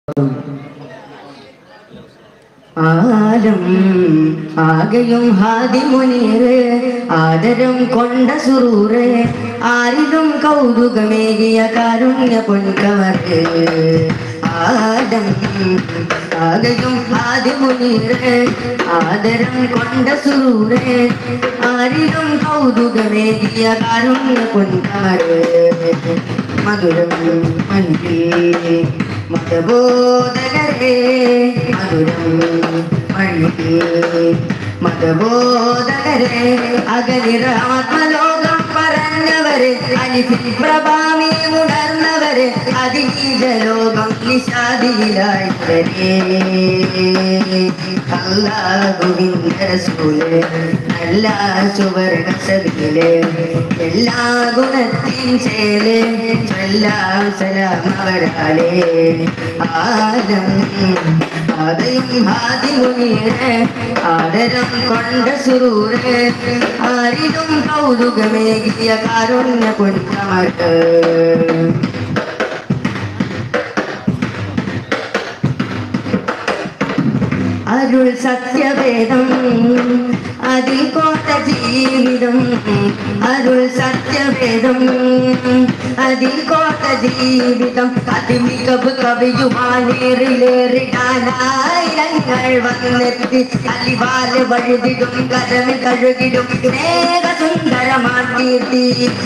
ആലം ആകെയും ഹാദി മുനീറ് ആദരം കൊണ്ട സുറൂറ് ആരിലും കൗതുകമേകിയ കാരുണ്യ പൊൻകവറ് ആദം ആകെയും ഹാദി മുനീറ് ആദരം കൊണ്ട സുറൂറ് ആരിലും കൗതുകമേകിയ കാരുണ്യ പൊൻകവറ് മധുരം മണ്ണിൽ മതബോധകരേ മധുരം മണ്ണിൽ മതബോധകരേ അകലിറാത്മലോകം പറഞ്ഞവര് അലിഫിൽ പ്രഭാമി ഉണർന്നവര് അതിനീജ ലോകം നിഷാദിയിലായിട്ടരേ അല്ലാഹുവിന്റെ റസൂല് നല്ല സുവർണ സബിയില് എല്ലാ ഗുണത്തിൻ ചേല് ചൊല്ലാം സലാം അവരാലേ ആദം ആദയും ഹാദിമുനീറ് ആദരം കൊണ്ട സുറൂറ് ആരിലും കൗതുകമേകിയ കാരുണ്യ പൊൻകമട്ട് അരുൾ സത്യവേദം അതിൽ കോട്ട ജീവിതം അരുൾ സത്യവേദം അതിൽ കോട്ട ജീവിതം അതിമികവ് കവിയുമാനേറിലേറിടാനായിരങ്ങൾ വന്നെത്തി അലിവാല് വഴുതിടും കരവിൽ കഴുകിടും സ്നേഹ സുന്ദരമാക്കീർത്തി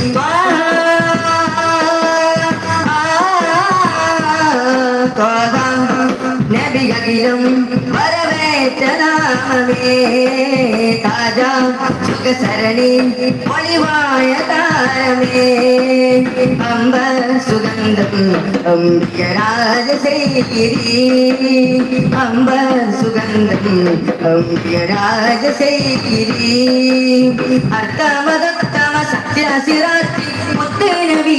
നബികളിലും വരവേറ്റനാമേ താജ സുഖസരണി ഒളിവായ താരമേ അമ്പ സുഗന്ധം അമ്പിയരാജശേരി അമ്പ സുഗന്ധം അമ്പിയരാജശേരി അർത്ഥമതത്തമ സത്യസിറാത്തി മുത്തനബി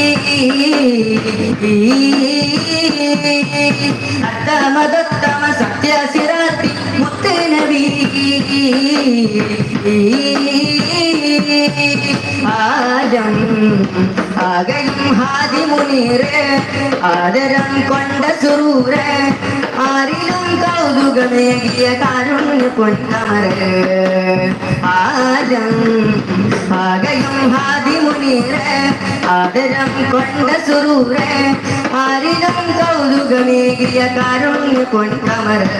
അർത്ഥമതത്തമ സത്യസിറാത്തി മുത്തനബി ആദം ആകയും ഹാദി മുനീറ് ആദരം കൊണ്ട സുറൂറ് ആരിലും കൗതുകമേകിയ കാരുണ്യ പൊൻകമറ് ആദം ആകയും ഹാദി മുനീറ് ആദരം കൊണ്ട സുറൂറ് ആരിലും കൗതുകമേകിയ കാരുണ്യ പൊൻകമറ്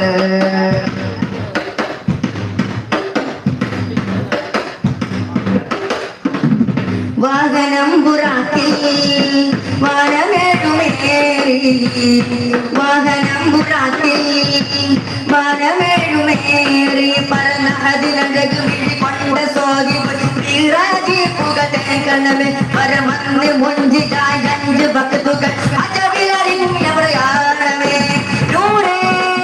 വാഹനം പുറാക്കി വാനമേഴുമേറി വാഹനം പുറാക്കി വാനമേഴുമേറി പറന്ന അതിലഴകു കൊണ്ട സോതി വീറാജി പുകതേ കണമേ പരമന്ന് മുഞ്ചിതായ അഞ്ച് ഭക്തുകൾ അജവിലറിഞ്ഞ പ്രയാണമേ നൂറേ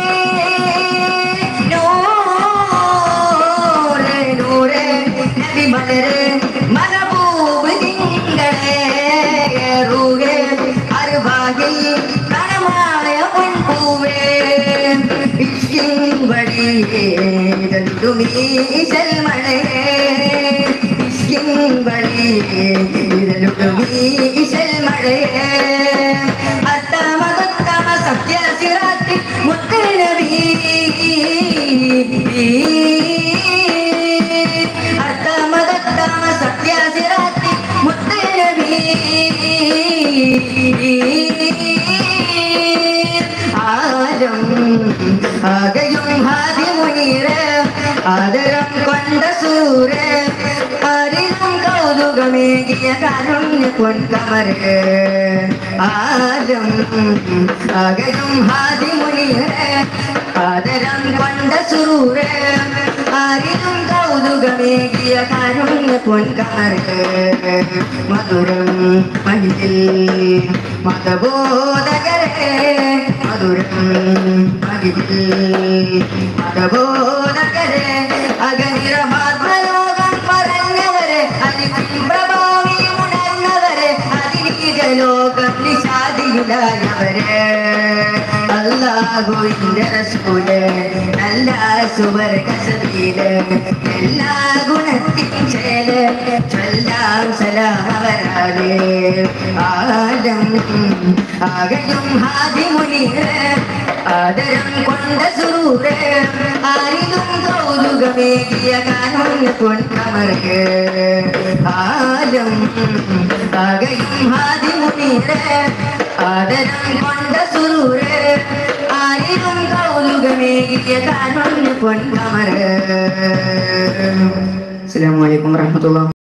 നൂറേ നൂറേ നബി മലരേ മലബൂബ് തിങ്കളേ റൂഹേ അരുവാകിൽ കണമായ പൊൻപൂവേ ഇഷ്കിൻ വഴിയേ ഇതലുമീശൽ മഴയേ ഇഷ്കിൻ വഴിയേ ഇതലുമീശൽ മഴയേ അത്തമതത്തമ സത്യസിറാത്തി മുത്തനബി അർത്ഥമതത്തമ സത്യസിറാത്തി മുത്തനബി ആദം ആകയും ഹാദി മുനീറ് ആദരം കൊണ്ട സൂര് ആരിലും കൗതുകമേകിയ കാരുണ്യ പൊൻകമര് ആദം ആകയും ഹാദി മുനീറ് ആദരം കൊണ്ട സൂര് ആരിലും കൗതുകമേകിയ കാരുണ്യ പൊൻകമര് മധുരം മഹിതിൽ മതബോധകരേ മധുരം മഹിതിൽ മതബോധകരേ അഗനിരമാത്മലോകം പറഞ്ഞവരെ അതിൽ പ്രഭാവി ഉണർന്നവരെ അതിനീക ലോകം നിഷാദിയുണ്ടായവരെ അല്ലാഹുവിന്റെ റസൂല് നല്ല സുവർഗസതിയില് എല്ലാ ഗുണത്തിൻ ചേല് ചൊല്ലാം സലാം അവരാലേ ആദം ആകയും ഹാദി മുനീറ് ആദരം കൊണ്ട സുറൂറ് ആരിതും കൗതുകമേകിയ കാനുണ്യ പൊൻകമർക്ക് ആലം ആകയും ഹാദി മുനീറ് ആദരം കൊണ്ട സുറൂറ് ആരിതും കൗതുകമേകിയ കാനുണ്യ പൊൻകമർക്ക് അസ്സലാമു അലൈക്കും വറഹ്മത്തുള്ളാഹി